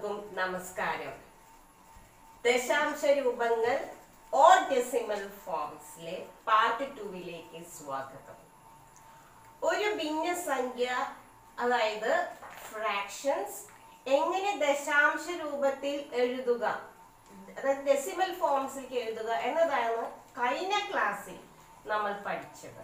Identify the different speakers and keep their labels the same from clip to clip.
Speaker 1: എല്ലാവർക്കും നമസ്കാരം ദശാംശ രൂപങ്ങൾ ഓർ ഡെസിമൽ ഫോംസിലെ പാർട്ട് ടുവിലേക്ക് സ്വാഗതം ഒരു ഭിന്നസംഖ്യ അതായത് ഫ്രാക്ഷൻസ് എങ്ങനെ ദശാംശ രൂപത്തിൽ എഴുതുക അതായത് ഡെസിമൽ ഫോംസിലേക്ക് എഴുതുക എന്നതാണ് കഴിഞ്ഞ ക്ലാസ്സിൽ നമ്മൾ പഠിച്ചത്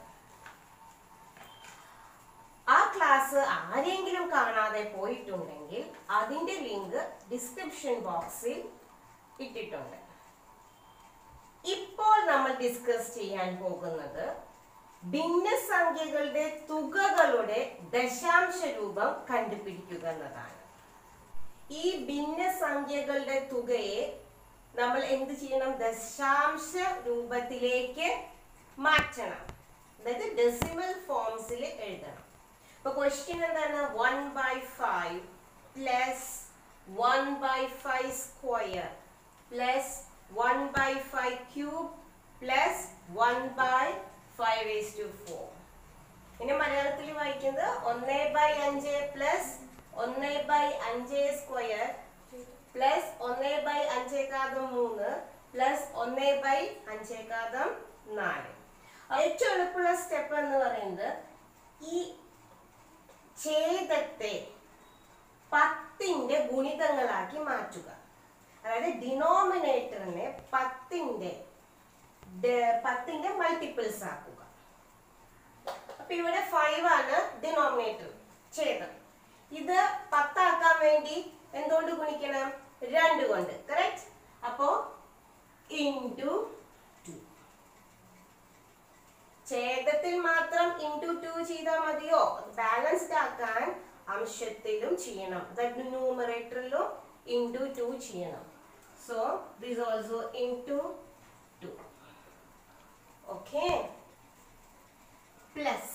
Speaker 1: ആ ക്ലാസ് ആരെങ്കിലും കാണാതെ പോയിട്ടുണ്ടെങ്കിൽ അതിന്റെ ലിങ്ക് ഡിസ്ക്രിപ്ഷൻ ബോക്സിൽ ഇട്ടിട്ടുണ്ട് ഇപ്പോൾ നമ്മൾ ഡിസ്കസ് ചെയ്യാൻ പോകുന്നത് ഭിന്നസംഖ്യകളുടെ തുകകളുടെ ദശാംശ രൂപം കണ്ടുപിടിക്കുക എന്നതാണ് ഈ ഭിന്നസംഖ്യകളുടെ തുകയെ നമ്മൾ എന്ത് ചെയ്യണം ദശാംശ രൂപത്തിലേക്ക് മാറ്റണം അതായത് ഡെസിമൽ ഫോംസിൽ എഴുതണം ഇപ്പൊ ക്വസ്റ്റ്യൻ എന്താണ് one by five plus one by five square plus one by five cube plus one by five raise to four പിന്നെ മലയാളത്തിൽ വായിക്കുന്നത് ഒന്ന് ബൈ അഞ്ച് പ്ലസ് ഒന്ന് ബൈ അഞ്ച് സ്ക്വയർ പ്ലസ് ഒന്ന് ബൈ അഞ്ചേക്കാതം മൂന്ന് പ്ലസ് ഒന്ന് ബൈ അഞ്ചേക്കാതം നാല് ഏറ്റവും എളുപ്പമുള്ള സ്റ്റെപ്പ് എന്ന് പറയുന്നത് ഈ ഛേദത്തെ പത്തിന്റെ ഗുണിതങ്ങളാക്കി മാറ്റുക അതായത് ഡിനോമിനേറ്ററിനെ പത്തിന്റെ ഡ- പത്തിന്റെ മൾട്ടിപ്പിൾസ് ആക്കുക അപ്പൊ ഇവിടെ ഫൈവ് ആണ് ഡിനോമിനേറ്റർ ഛേദം ഇത് പത്താക്കാൻ വേണ്ടി എന്തുകൊണ്ട് ഗുണിക്കണം രണ്ട് കൊണ്ട് കറക്റ്റ് അപ്പോ ഇൻറ്റു ടു ഛേദത്തിൽ മാത്രം ഇൻറ്റു ടു ചെയ്താൽ മതിയോ ബാലൻസ്ഡ് ആക്കാൻ അംശത്തിലും ചെയ്യണം അതായത് ന്യൂമറേറ്ററിലും ഇൻറ്റു ടു ചെയ്യണം so this also into two okay plus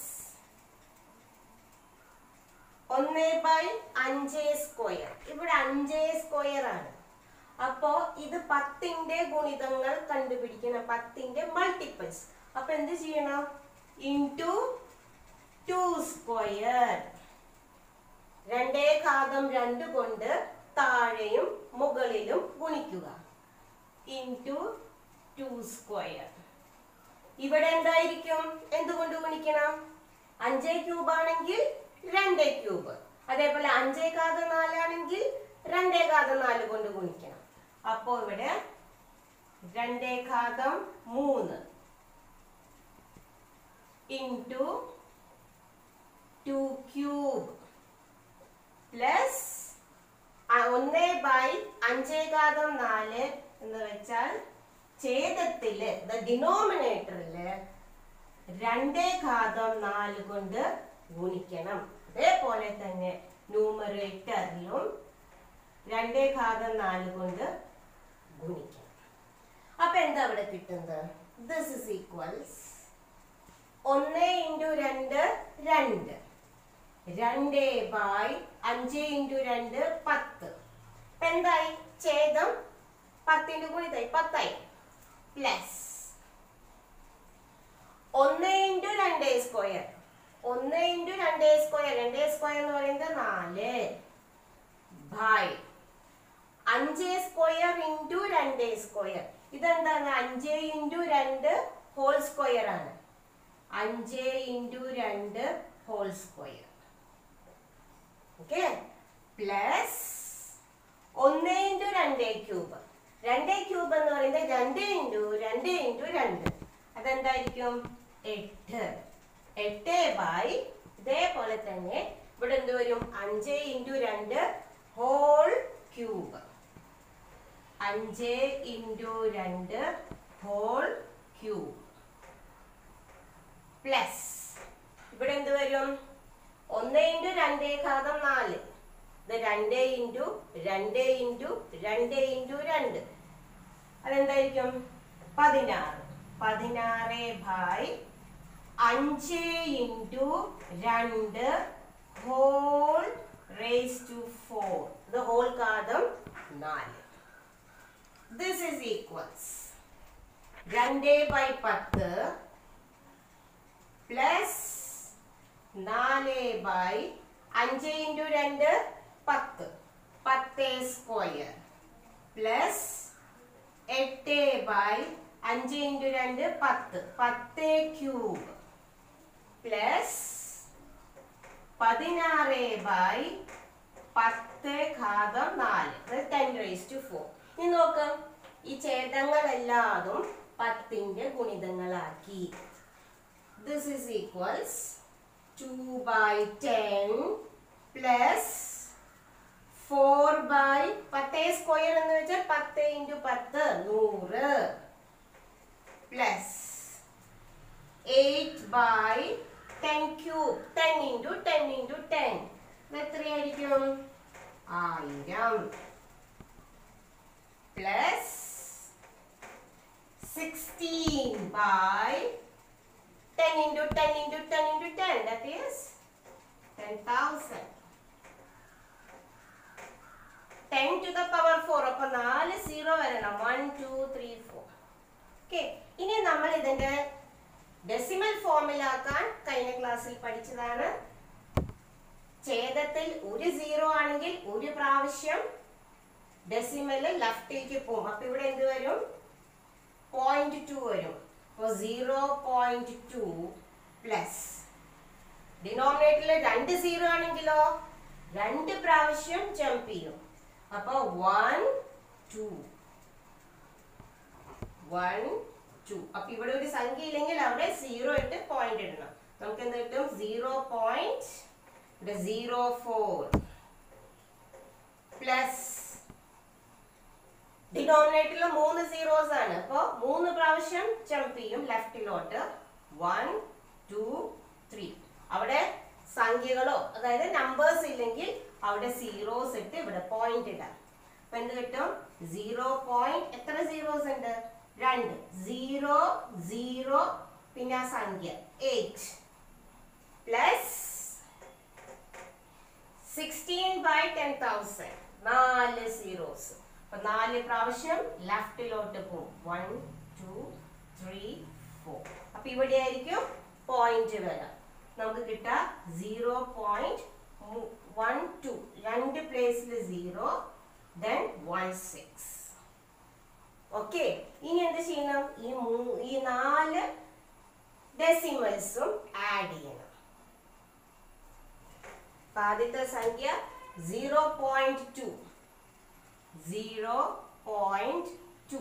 Speaker 1: ഒന്ന് ബൈ അഞ്ച് സ്ക്വയർ ഇവിടെ അഞ്ച് സ്ക്വയർ ആണ് അപ്പോ ഇത് പത്തിന്റെ ഗുണിതങ്ങൾ കണ്ടുപിടിക്കണം പത്തിന്റെ മൾട്ടിപ്പിൾസ് അപ്പൊ എന്ത് ചെയ്യണം ഇൻറ്റു ടു സ്ക്വയർ രണ്ടേ ഘാതം രണ്ട് കൊണ്ട് താഴെയും മുകളിലും ഗുണിക്കുക ഇൻറ്റു ടു സ്ക്വയർ ഇവിടെ എന്തായിരിക്കും എന്തുകൊണ്ട് ഗുണിക്കണം അഞ്ചേ ക്യൂബ് ആണെങ്കിൽ രണ്ടേ ക്യൂബ് അതേപോലെ അഞ്ചേ കാത നാലാണെങ്കിൽ രണ്ടേ കാത നാല് കൊണ്ട് ഗുണിക്കണം അപ്പോ ഇവിടെ രണ്ടേ ഘാതം മൂന്ന് ഇൻറ്റു ടു ക്യൂബ് പ്ലസ് ഒന്ന് ബൈ അഞ്ചേ ഘാതം നാല് എന്ന് വെച്ചാൽ ഛേദത്തില് ഡിനോമിനേറ്ററില് രണ്ടേ ഘാതം നാല് കൊണ്ട് ഗുണിക്കണം അതേപോലെ തന്നെ ന്യൂമറേറ്ററിലും രണ്ടേ ഘാതം നാല് കൊണ്ട് ഗുണിക്കണം അപ്പൊ എന്താ ഇവിടെ കിട്ടുന്നത് ദിസ് ഇസ് ഈക്വൽസ് ഒന്ന് ഇൻറ്റു രണ്ട് രണ്ട് രണ്ട് ബൈ അഞ്ച് ഇൻറ്റു രണ്ട് പത്ത് അപ്പൊ എന്തായി ഛേദം പത്തിന്റെ ഗുണിതായി പത്തായി പ്ലസ് ഒന്ന് ഇൻറ്റു രണ്ട് സ്ക്വയർ ഒന്ന് ഇൻറ്റു രണ്ട് സ്ക്വയർ രണ്ട് സ്ക്വയർ എന്ന് പറയുന്നത് നാല് ബൈ അഞ്ച് സ്ക്വയർ ഇൻറ്റു രണ്ട് സ്ക്വയർ ഇതെന്താണ് അഞ്ച് ഇൻറ്റു രണ്ട് ഹോൾ സ്ക്വയർ ആണ് അഞ്ച് ഇൻറ്റു രണ്ട് ഹോൾ സ്ക്വയർ ഓക്കെ പ്ലസ് ഒന്ന് ഇൻറ്റു രണ്ട് ക്യൂബ് രണ്ട് ക്യൂബ് എന്ന് പറയുന്നത് രണ്ട് ഇൻറ്റു രണ്ട് ഇൻറ്റു രണ്ട് അതെന്തായിരിക്കും എട്ട് എട്ട് ബൈ ഇതേപോലെ തന്നെ ഇവിടെ എന്ത് വരും അഞ്ച് ഇൻറ്റു രണ്ട് ഹോൾ ക്യൂബ് അഞ്ച് ഇൻറ്റു രണ്ട് ഹോൾ ക്യൂബ് പ്ലസ് ഇവിടെ എന്ത് വരും ഒന്ന് ഇൻറ്റു രണ്ടേ ഘാതം നാല് ഇത് രണ്ട് ഇൻറ്റു രണ്ട് ഇൻറ്റു രണ്ട് ഇൻറ്റു രണ്ട് അതെന്തായിരിക്കും പതിനാറ് പതിനാറ് ബൈ അഞ്ച് ഇൻറ്റു രണ്ട് ഹോൾ റേസ് ടു ഫോർ ഇത് ഹോൾ ഘാതം നാല് ദിസ് ഈസ് ഈക്വൽസ് രണ്ട് ബൈ പത്ത് പ്ലസ് നാല് ബൈ അഞ്ച് ഇൻറ്റു രണ്ട് പത്ത് പത്ത് സ്ക്വയർ പ്ലസ് എട്ട് ബൈ അഞ്ച് ഇൻറ്റു രണ്ട് പത്ത് പത്ത് ക്യൂബ് പ്ലസ് പതിനാറ് ബൈ പത്ത് ഘാതം നാല് ടെൻ റേസ് ടു ഫോർ ഇനി നോക്കാം ഈ ഛേദങ്ങളെല്ലാതും പത്തിന്റെ ഗുണിതങ്ങളാക്കി this is equals two by ten plus four by പത്തേ സ്ക്വയർ എന്ന് വെച്ചാൽ പത്ത് ഇൻറ്റു പത്ത് നൂറ് plus eight by ten cube ten into ten into ten ഇത് എത്രയായിരിക്കും ആയിരം plus sixteen by ten into ten into ten into ten that is ten thousand ten to the power four അപ്പൊ നാല് സീറോ വരണം one two three four okay ഇനി നമ്മൾ ഇതിന്റെ decimal ഫോമിലാക്കാൻ കഴിഞ്ഞ ക്ലാസ്സിൽ പഠിച്ചതാണ് ഛേദത്തിൽ ഒരു സീറോ ആണെങ്കിൽ ഒരു പ്രാവശ്യം ഡെസിമല് ലെഫ്റ്റിലേക്ക് പോകും അപ്പൊ ഇവിടെ എന്ത് വരും പോയിന്റ് ടു വരും അപ്പൊ സീറോ പോയിന്റ് ടു പ്ലസ് ഡിനോമിനേറ്ററിൽ രണ്ട് സീറോ ആണെങ്കിലോ രണ്ട് പ്രാവശ്യം ജമ്പ് ചെയ്യും അപ്പൊ വൺ ടു വൺ ടു അപ്പൊ ഇവിടെ ഒരു സംഖ്യ ഇല്ലെങ്കിൽ അവിടെ സീറോ ഇട്ട് പോയിന്റ് ഇടണം നമുക്ക് എന്ത് കിട്ടും സീറോ പോയിന്റ് ഇവിടെ സീറോ ഫോർ പ്ലസ് ഡിനോമിനേറ്ററിൽ മൂന്ന് സീറോസ് ആണ് അപ്പൊ മൂന്ന് പ്രാവശ്യം ജമ്പ് ചെയ്യും ലെഫ്റ്റിലോട്ട് വൺ ടു ത്രീ അവിടെ സംഖ്യകളോ അതായത് നമ്പേഴ്സ് ഇല്ലെങ്കിൽ അവിടെ സീറോസ് ഇട്ട് ഇവിടെ പോയിന്റ് ഇടാം അപ്പൊ എന്ത് കിട്ടും സീറോ പോയിന്റ് എത്ര സീറോസ് ഉണ്ട് രണ്ട് സീറോ സീറോ പിന്നെ ആ സംഖ്യ eight plus sixteen by ten thousand നാല് സീറോസ് അപ്പൊ നാല് പ്രാവശ്യം ലെഫ്റ്റിലോട്ട് പോകും വൺ ടു ത്രീ ഫോർ അപ്പൊ ഇവിടെ ആയിരിക്കും പോയിന്റ് വരാം നമുക്ക് കിട്ടാ സീറോ പോയിന്റ് വൺ ടു രണ്ട് പ്ലേസിൽ zero then one six okay ഇനി എന്ത് ചെയ്യണം ഈ മൂ- ഈ നാല് ഡെസിമൽസും ആഡ് ചെയ്യണം അപ്പൊ ആദ്യത്തെ സംഖ്യ zero point two zero point two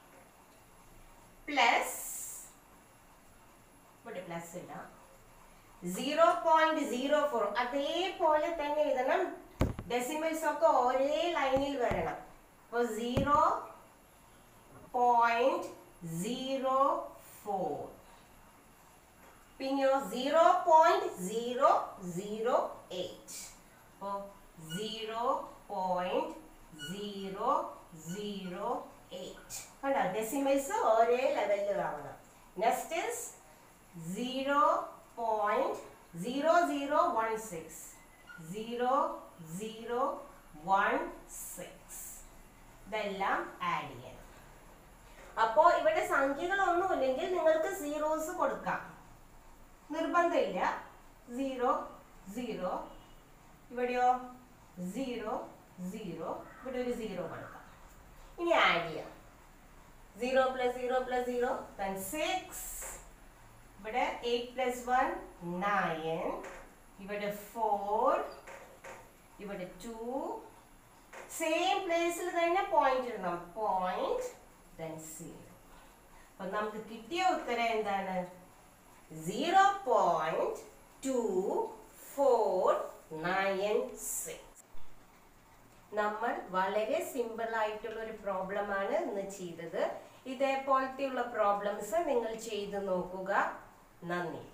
Speaker 1: plus ഇവിടെ പ്ലസ് ഇടാം സീറോ പോയിന്റ് സീറോ ഫോർ അതേപോലെ തന്നെ എഴുതണം ഡെസിമൽസ് ഒക്കെ ഒരേ ലൈനിൽ വരണം അപ്പൊ സീറോ പോയിന്റ് സീറോ ഫോർ പിന്നെയോ zero point zero zero eight അപ്പോ zero point zero zero eight കണ്ടോ ഡെസിമൽസ് ഒരേ ലെവലിൽ ആവണം next is zero point zero zero one six zero zero one six ഇതെല്ലാം ആഡ് ചെയ്യണം അപ്പോ ഇവിടെ സംഖ്യകളൊന്നുമില്ലെങ്കിൽ നിങ്ങൾക്ക് സീറോസ് കൊടുക്കാം നിർബന്ധമില്ല സീറോ സീറോ ഇവിടെയോ സീറോ സീറോ ഇവിടെ ഒരു സീറോ കൊടുക്കാം ഇനി ആഡ് ചെയ്യാം zero plus zero plus zero then six ഇവിടെ എയ്റ്റ് പ്ലസ് വൺ നയൻ ഇവിടെ ഫോർ ഇവിടെ ടു സെയിം പ്ലേസിൽ തന്നെ പോയിന്റ് ഇടണം പോയിന്റ് then സീറോ അപ്പൊ നമുക്ക് കിട്ടിയ ഉത്തരം എന്താണ് zero point two four nine six നമ്മൾ വളരെ സിമ്പിൾ ആയിട്ടുള്ള ഒരു പ്രോബ്ലം ആണ് ഇന്ന് ചെയ്തത് ഇതേപോലത്തെയുള്ള പ്രോബ്ലംസ് നിങ്ങൾ ചെയ്തു നോക്കുക നന്ദി